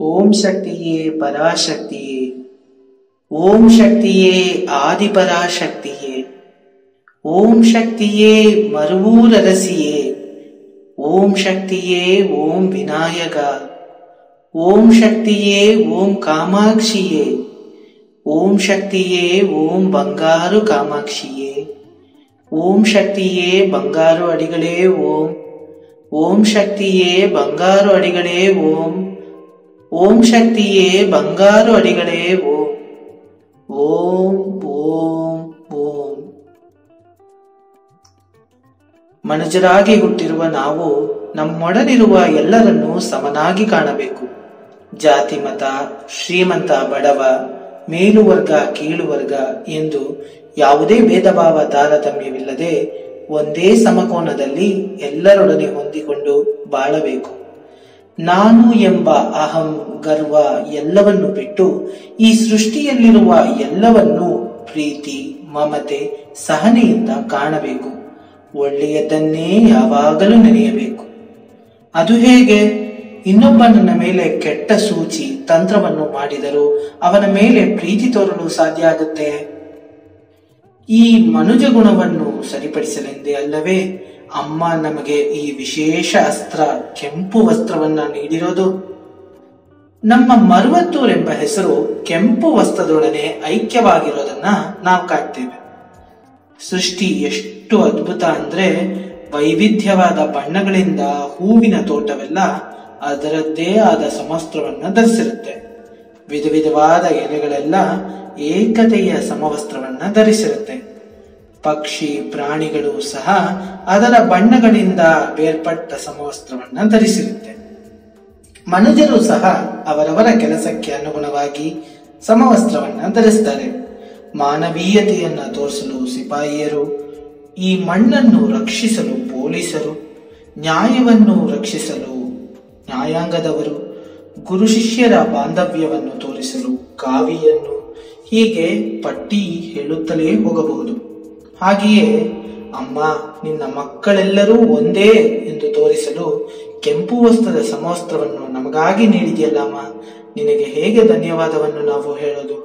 ಓಂ ಶಕ್ತಿಯೇ ಪರಾಶಕ್ತಿಯೇ ಓಂ ಶಕ್ತಿಯೇ ಆದಿಪರಾಶಕ್ತಿಯೇ ಓಂ ಶಕ್ತಿಯೇ ಮರುವೂರರಸಿಯೇ ಓಂ ಶಕ್ತಿಯೇ ಓಂ ವಿನಾಯಕ ಓಂ ಶಕ್ತಿಯೇ ಓಂ ಕಾಮಾಕ್ಷಿಯೇ ಓಂ ಶಕ್ತಿಯೇ ಓಂ ಬಂಗಾರು ಕಾಮಾಕ್ಷಿಯೇ ಓಂ ಶಕ್ತಿಯೇ ಬಂಗಾರು ಅಡಿಗಳೇ ಓಂ ಓಂ ಶಕ್ತಿಯೇ ಬಂಗಾರು ಅಡಿಗಳೇ ಓಂ ಓಂ ಶಕ್ತಿಯೇ ಬಂಗಾರು ಅಡಿಗಳೇ ಓಂ ಓಂ ಓಂ ಓಂ ಮನುಜರಾಗಿ ಹುಟ್ಟಿರುವ ನಾವು ನಮ್ಮೊಡನಿರುವ ಎಲ್ಲರನ್ನೂ ಸಮನಾಗಿ ಕಾಣಬೇಕು ಜಾತಿ ಮತ ಶ್ರೀಮಂತ ಬಡವ ಮೇಲುವರ್ಗ ಕೀಳುವರ್ಗ ಎಂದು ಯಾವುದೇ ಭೇದ ಭಾವ ತಾರತಮ್ಯವಿಲ್ಲದೆ ಒಂದೇ ಸಮಕೋನದಲ್ಲಿ ಎಲ್ಲರೊಡನೆ ಹೊಂದಿಕೊಂಡು ಬಾಳಬೇಕು ನಾನು ಎಂಬ ಅಹಂ ಗರ್ವ ಎಲ್ಲವನ್ನು ಬಿಟ್ಟು ಈ ಸೃಷ್ಟಿಯಲ್ಲಿರುವ ಎಲ್ಲವನ್ನೂ ಪ್ರೀತಿ ಮಮತೆ ಸಹನೆಯಿಂದ ಕಾಣಬೇಕು ಒಳ್ಳೆಯದನ್ನೇ ಯಾವಾಗಲೂ ನೆನೆಯಬೇಕು ಅದು ಹೇಗೆ ಇನ್ನೊಬ್ಬನ ಮೇಲೆ ಕೆಟ್ಟ ಸೂಚಿ ತಂತ್ರವನ್ನು ಮಾಡಿದರೂ ಅವನ ಮೇಲೆ ಪ್ರೀತಿ ತೋರಲು ಸಾಧ್ಯ ಆಗುತ್ತೆ ಈ ಮನುಜ ಗುಣವನ್ನು ಸರಿಪಡಿಸಲೆಂದೇ ಅಲ್ಲವೇ ಅಮ್ಮ ನಮಗೆ ಈ ವಿಶೇಷ ಅಸ್ತ್ರ ಕೆಂಪು ವಸ್ತ್ರವನ್ನ ನೀಡಿರೋದು ನಮ್ಮ ಮರುವತ್ತೂರ್ ಎಂಬ ಹೆಸರು ಕೆಂಪು ವಸ್ತ್ರದೊಡನೆ ಐಕ್ಯವಾಗಿರೋದನ್ನ ನಾವು ಕಾಣ್ತೇವೆ ಸೃಷ್ಟಿ ಎಷ್ಟು ಅದ್ಭುತ ಅಂದ್ರೆ ವೈವಿಧ್ಯವಾದ ಬಣ್ಣಗಳಿಂದ ಹೂವಿನ ತೋಟವೆಲ್ಲ ಅದರದ್ದೇ ಆದ ಸಮವಸ್ತ್ರವನ್ನ ಧರಿಸಿರುತ್ತೆ ವಿಧ ವಿಧವಾದ ಎಲೆಗಳೆಲ್ಲ ಏಕತೆಯ ಸಮವಸ್ತ್ರವನ್ನ ಧರಿಸಿರುತ್ತೆ ಪಕ್ಷಿ ಪ್ರಾಣಿಗಳು ಸಹ ಅದರ ಬಣ್ಣಗಳಿಂದ ಬೇರ್ಪಟ್ಟ ಸಮವಸ್ತ್ರವನ್ನ ಧರಿಸಿರುತ್ತೆ ಮನುಜರು ಸಹ ಅವರವರ ಕೆಲಸಕ್ಕೆ ಅನುಗುಣವಾಗಿ ಸಮವಸ್ತ್ರವನ್ನ ಧರಿಸ್ತಾರೆ ಮಾನವೀಯತೆಯನ್ನ ತೋರಿಸಲು ಸಿಪಾಯಿಯರು ಈ ಮಣ್ಣನ್ನು ರಕ್ಷಿಸಲು ಪೊಲೀಸರು ನ್ಯಾಯವನ್ನು ರಕ್ಷಿಸಲು ನ್ಯಾಯಾಂಗದವರು ಗುರು ಶಿಷ್ಯರ ಬಾಂಧವ್ಯವನ್ನು ತೋರಿಸಲು ಕಾವಿಯನ್ನು ಹೀಗೆ ಪಟ್ಟಿ ಹೇಳುತ್ತಲೇ ಹೋಗಬಹುದು ಹಾಗೆಯೇ ಅಮ್ಮ ನಿನ್ನ ಮಕ್ಕಳೆಲ್ಲರೂ ಒಂದೇ ಎಂದು ತೋರಿಸಲು ಕೆಂಪು ವಸ್ತ್ರದ ಸಮವಸ್ತ್ರವನ್ನು ನಮಗಾಗಿ ನೀಡಿದೆಯಲ್ಲಮ್ಮ ನಿನಗೆ ಹೇಗೆ ಧನ್ಯವಾದವನ್ನು ನಾವು ಹೇಳೋದು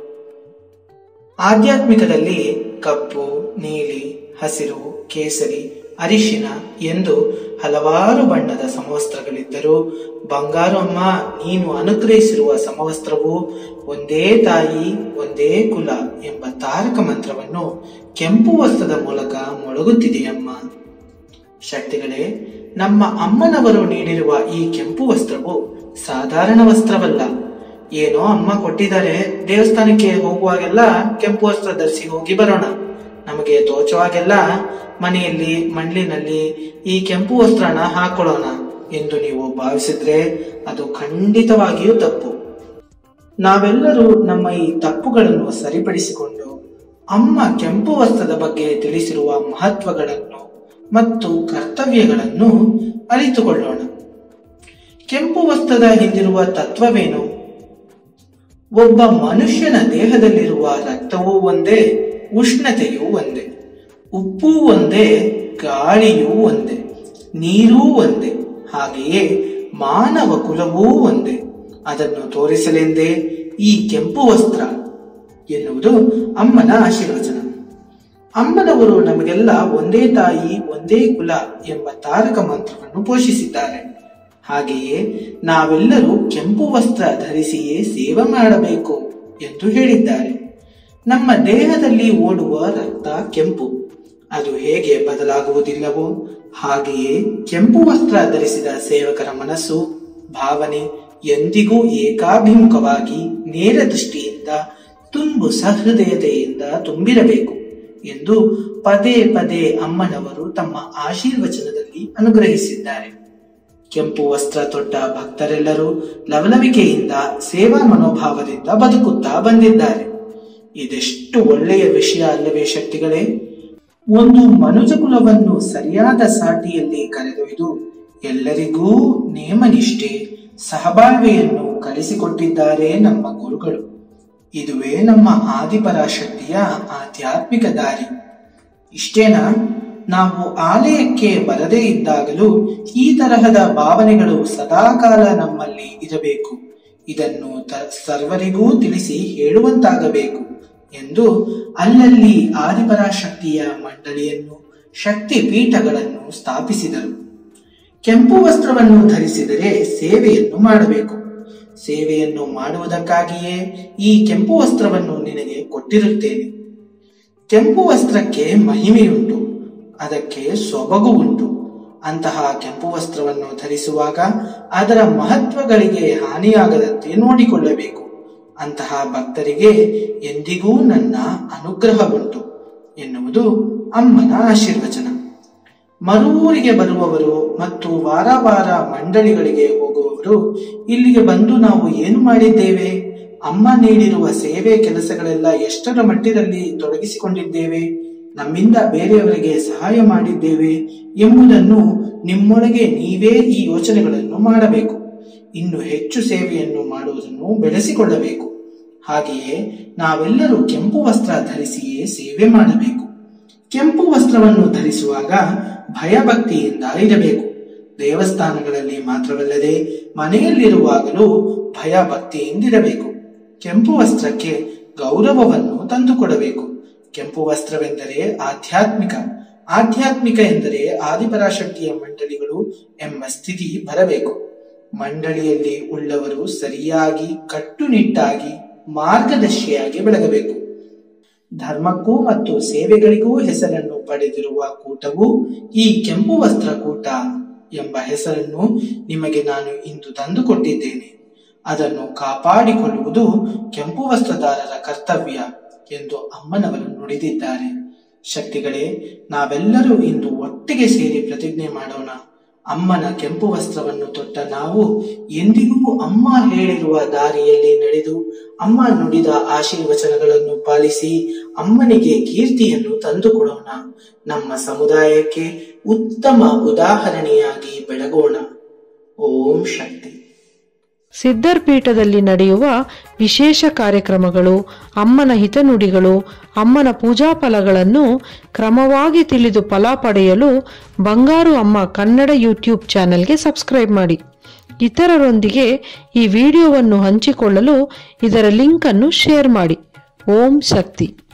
ಆಧ್ಯಾತ್ಮಿಕದಲ್ಲಿ ಕಪ್ಪು ನೀಲಿ ಹಸಿರು ಕೇಸರಿ ಅರಿಶಿನ ಎಂದು ಹಲವಾರು ಬಣ್ಣದ ಸಮವಸ್ತ್ರಗಳಿದ್ದರೂ ಬಂಗಾರು ಅಮ್ಮ ನೀನು ಅನುಗ್ರಹಿಸಿರುವ ಸಮವಸ್ತ್ರವು ಒಂದೇ ತಾಯಿ ಒಂದೇ ಕುಲ ಎಂಬ ತಾರಕ ಮಂತ್ರವನ್ನು ಕೆಂಪು ವಸ್ತ್ರದ ಮೂಲಕ ಮೊಳಗುತ್ತಿದೆಯಮ್ಮ ಶಕ್ತಿಗಳೇ ನಮ್ಮ ಅಮ್ಮನವರು ನೀಡಿರುವ ಈ ಕೆಂಪು ವಸ್ತ್ರವು ಸಾಧಾರಣ ವಸ್ತ್ರವಲ್ಲ ಏನೋ ಅಮ್ಮ ಕೊಟ್ಟಿದ್ದಾರೆ ದೇವಸ್ಥಾನಕ್ಕೆ ಹೋಗುವಾಗೆಲ್ಲ ಕೆಂಪು ವಸ್ತ್ರ ಧರಿಸಿ ಹೋಗಿ ಬರೋಣ ನಮಗೆ ತೋಚುವಾಗೆಲ್ಲ ಮನೆಯಲ್ಲಿ ಮಂಡ್ಲಿನಲ್ಲಿ ಈ ಕೆಂಪು ವಸ್ತ್ರನ ಹಾಕೊಳ್ಳೋಣ ಎಂದು ನೀವು ಭಾವಿಸಿದ್ರೆ ಅದು ಖಂಡಿತವಾಗಿಯೂ ತಪ್ಪು ನಾವೆಲ್ಲರೂ ನಮ್ಮ ಈ ತಪ್ಪುಗಳನ್ನು ಸರಿಪಡಿಸಿಕೊಂಡು ಅಮ್ಮ ಕೆಂಪು ವಸ್ತ್ರದ ಬಗ್ಗೆ ತಿಳಿಸಿರುವ ಮಹತ್ವಗಳನ್ನು ಮತ್ತು ಕರ್ತವ್ಯಗಳನ್ನು ಅರಿತುಕೊಳ್ಳೋಣ ಕೆಂಪು ವಸ್ತ್ರದ ಹಿಂದಿರುವ ತತ್ವವೇನು ಒಬ್ಬ ಮನುಷ್ಯನ ದೇಹದಲ್ಲಿರುವ ರಕ್ತವೂ ಒಂದೇ ಉಷ್ಣತೆಯೂ ಒಂದೇ ಉಪ್ಪು ಒಂದೇ ಗಾಳಿಯೂ ಒಂದೇ ನೀರೂ ಒಂದೇ ಹಾಗೆಯೇ ಮಾನವ ಕುಲವೂ ಒಂದೇ ಅದನ್ನು ತೋರಿಸಲೆಂದೇ ಈ ಕೆಂಪು ವಸ್ತ್ರ ಎನ್ನುವುದು ಅಮ್ಮನ ಆಶೀರ್ವಚನ ಅಮ್ಮನವರು ನಮಗೆಲ್ಲ ಒಂದೇ ತಾಯಿ ಒಂದೇ ಕುಲ ಎಂಬ ತಾರಕ ಮಂತ್ರವನ್ನು ಪೋಷಿಸಿದ್ದಾರೆ ಹಾಗೆಯೇ ನಾವೆಲ್ಲರೂ ಕೆಂಪು ವಸ್ತ್ರ ಧರಿಸಿಯೇ ಸೇವೆ ಮಾಡಬೇಕು ಎಂದು ಹೇಳಿದ್ದಾರೆ ನಮ್ಮ ದೇಹದಲ್ಲಿ ಓಡುವ ರಕ್ತ ಕೆಂಪು ಅದು ಹೇಗೆ ಬದಲಾಗುವುದಿಲ್ಲವೋ ಹಾಗೆಯೇ ಕೆಂಪು ವಸ್ತ್ರ ಧರಿಸಿದ ಸೇವಕರ ಮನಸ್ಸು ಭಾವನೆ ಎಂದಿಗೂ ಏಕಾಭಿಮುಖವಾಗಿ ನೇರ ದೃಷ್ಟಿಯಿಂದ ತುಂಬು ಸಹೃದಯತೆಯಿಂದ ತುಂಬಿರಬೇಕು ಎಂದು ಪದೇ ಪದೇ ಅಮ್ಮನವರು ತಮ್ಮ ಆಶೀರ್ವಚನದಲ್ಲಿ ಅನುಗ್ರಹಿಸಿದ್ದಾರೆ ಕೆಂಪು ವಸ್ತ್ರ ತೊಟ್ಟ ಭಕ್ತರೆಲ್ಲರೂ ಲವಲವಿಕೆಯಿಂದ ಸೇವಾ ಮನೋಭಾವದಿಂದ ಬದುಕುತ್ತಾ ಬಂದಿದ್ದಾರೆ ಇದೆಷ್ಟು ಒಳ್ಳೆಯ ವಿಷಯ ಅಲ್ಲವೇ ಶಕ್ತಿಗಳೇ ಒಂದು ಮನುಜ ಕುಲವನ್ನು ಸರಿಯಾದ ಸಾಟಿಯಲ್ಲಿ ಕರೆದೊಯ್ದು ಎಲ್ಲರಿಗೂ ನೇಮನಿಷ್ಠೆ ಸಹಬಾಳ್ವೆಯನ್ನು ಕಲಿಸಿಕೊಟ್ಟಿದ್ದಾರೆ ನಮ್ಮ ಗುರುಗಳು ಇದುವೇ ನಮ್ಮ ಆದಿಪರಾಶಕ್ತಿಯ ಆಧ್ಯಾತ್ಮಿಕ ದಾರಿ ಇಷ್ಟೇನಾ ನಾವು ಆಲಯಕ್ಕೆ ಬರದೇ ಇದ್ದಾಗಲೂ ಈ ತರಹದ ಭಾವನೆಗಳು ಸದಾಕಾಲ ನಮ್ಮಲ್ಲಿ ಇರಬೇಕು ಇದನ್ನು ತ- ಸರ್ವರಿಗೂ ತಿಳಿಸಿ ಹೇಳುವಂತಾಗಬೇಕು ಎಂದು ಅಲ್ಲಲ್ಲಿ ಆದಿಪರಾಶಕ್ತಿಯ ಮಂಡಳಿಯನ್ನು ಶಕ್ತಿ ಪೀಠಗಳನ್ನು ಸ್ಥಾಪಿಸಿದರು ಕೆಂಪು ವಸ್ತ್ರವನ್ನು ಧರಿಸಿದರೆ ಸೇವೆಯನ್ನು ಮಾಡಬೇಕು ಸೇವೆಯನ್ನು ಮಾಡುವುದಕ್ಕಾಗಿಯೇ ಈ ಕೆಂಪು ವಸ್ತ್ರವನ್ನು ನಿನಗೆ ಕೊಟ್ಟಿರುತ್ತೇನೆ ಕೆಂಪು ವಸ್ತ್ರಕ್ಕೆ ಮಹಿಮೆಯುಂಟು ಅದಕ್ಕೆ ಸೊಬಗು ಉಂಟು ಅಂತಹ ಕೆಂಪು ವಸ್ತ್ರವನ್ನು ಧರಿಸುವಾಗ ಅದರ ಮಹತ್ವಗಳಿಗೆ ಹಾನಿಯಾಗದಂತೆ ನೋಡಿಕೊಳ್ಳಬೇಕು ಅಂತಹ ಭಕ್ತರಿಗೆ ಎಂದಿಗೂ ನನ್ನ ಅನುಗ್ರಹವುಂಟು ಎನ್ನುವುದು ಅಮ್ಮನ ಆಶೀರ್ವಚನ ಮರುವೂರಿಗೆ ಬರುವವರು ಮತ್ತು ವಾರ ವಾರ ಮಂಡಳಿಗಳಿಗೆ ಹೋಗುವವರು ಇಲ್ಲಿಗೆ ಬಂದು ನಾವು ಏನು ಮಾಡಿದ್ದೇವೆ ಅಮ್ಮ ನೀಡಿರುವ ಸೇವೆ ಕೆಲಸಗಳೆಲ್ಲ ಎಷ್ಟರ ಮಟ್ಟದಲ್ಲಿ ತೊಡಗಿಸಿಕೊಂಡಿದ್ದೇವೆ ನಮ್ಮಿಂದ ಬೇರೆಯವರಿಗೆ ಸಹಾಯ ಮಾಡಿದ್ದೇವೆ ಎಂಬುದನ್ನು ನಿಮ್ಮೊಳಗೆ ನೀವೇ ಈ ಯೋಚನೆಗಳನ್ನು ಮಾಡಬೇಕು ಇನ್ನು ಹೆಚ್ಚು ಸೇವೆಯನ್ನು ಮಾಡುವುದನ್ನು ಬೆಳೆಸಿಕೊಳ್ಳಬೇಕು ಹಾಗೆಯೇ ನಾವೆಲ್ಲರೂ ಕೆಂಪು ವಸ್ತ್ರ ಧರಿಸಿಯೇ ಸೇವೆ ಮಾಡಬೇಕು ಕೆಂಪು ವಸ್ತ್ರವನ್ನು ಧರಿಸುವಾಗ ಭಯಭಕ್ತಿಯಿಂದ ಇರಬೇಕು ದೇವಸ್ಥಾನಗಳಲ್ಲಿ ಮಾತ್ರವಲ್ಲದೆ ಮನೆಯಲ್ಲಿರುವಾಗಲೂ ಭಯ ಭಕ್ತಿಯಿಂದಿರಬೇಕು ಕೆಂಪು ವಸ್ತ್ರಕ್ಕೆ ಗೌರವವನ್ನು ತಂದುಕೊಡಬೇಕು ಕೆಂಪು ವಸ್ತ್ರವೆಂದರೆ ಆಧ್ಯಾತ್ಮಿಕ ಆಧ್ಯಾತ್ಮಿಕ ಎಂದರೆ ಆದಿಪರಾಶಕ್ತಿಯ ಮಂಡಳಿಗಳು ಎಂಬ ಸ್ಥಿತಿ ಬರಬೇಕು ಮಂಡಳಿಯಲ್ಲಿ ಉಳ್ಳವರು ಸರಿಯಾಗಿ ಕಟ್ಟುನಿಟ್ಟಾಗಿ ಮಾರ್ಗದರ್ಶಿಯಾಗಿ ಬೆಳಗಬೇಕು ಧರ್ಮಕ್ಕೂ ಮತ್ತು ಸೇವೆಗಳಿಗೂ ಹೆಸರನ್ನು ಪಡೆದಿರುವ ಕೂಟವು ಈ ಕೆಂಪು ವಸ್ತ್ರ ಕೂಟ ಎಂಬ ಹೆಸರನ್ನು ನಿಮಗೆ ನಾನು ಇಂದು ತಂದುಕೊಟ್ಟಿದ್ದೇನೆ ಅದನ್ನು ಕಾಪಾಡಿಕೊಳ್ಳುವುದು ಕೆಂಪು ವಸ್ತ್ರದಾರರ ಕರ್ತವ್ಯ ಎಂದು ಅಮ್ಮನವರು ನುಡಿದಿದ್ದಾರೆ ಶಕ್ತಿಗಳೇ ನಾವೆಲ್ಲರೂ ಇಂದು ಒಟ್ಟಿಗೆ ಸೇರಿ ಪ್ರತಿಜ್ಞೆ ಮಾಡೋಣ ಅಮ್ಮನ ಕೆಂಪು ವಸ್ತ್ರವನ್ನು ತೊಟ್ಟ ನಾವು ಎಂದಿಗೂ ಅಮ್ಮ ಹೇಳಿರುವ ದಾರಿಯಲ್ಲಿ ನಡೆದು ಅಮ್ಮ ನುಡಿದ ಆಶೀರ್ವಚನಗಳನ್ನು ಪಾಲಿಸಿ ಅಮ್ಮನಿಗೆ ಕೀರ್ತಿಯನ್ನು ತಂದುಕೊಡೋಣ ನಮ್ಮ ಸಮುದಾಯಕ್ಕೆ ಉತ್ತಮ ಉದಾಹರಣೆಯಾಗಿ ಬೆಳಗೋಣ ಓಂ ಶಕ್ತಿ ಸಿದ್ಧರ್ ಪೀಠದಲ್ಲಿ ನಡೆಯುವ ವಿಶೇಷ ಕಾರ್ಯಕ್ರಮಗಳು ಅಮ್ಮನ ಹಿತನುಡಿಗಳು ಅಮ್ಮನ ಪೂಜಾ ಫಲಗಳನ್ನು ಕ್ರಮವಾಗಿ ತಿಳಿದು ಫಲ ಪಡೆಯಲು ಬಂಗಾರು ಅಮ್ಮ ಕನ್ನಡ ಯೂಟ್ಯೂಬ್ ಚಾನೆಲ್ಗೆ ಸಬ್ಸ್ಕ್ರೈಬ್ ಮಾಡಿ ಇತರರೊಂದಿಗೆ ಈ ವಿಡಿಯೋವನ್ನು ಹಂಚಿಕೊಳ್ಳಲು ಇದರ ಲಿಂಕ್ ಅನ್ನು ಶೇರ್ ಮಾಡಿ ಓಂ ಶಕ್ತಿ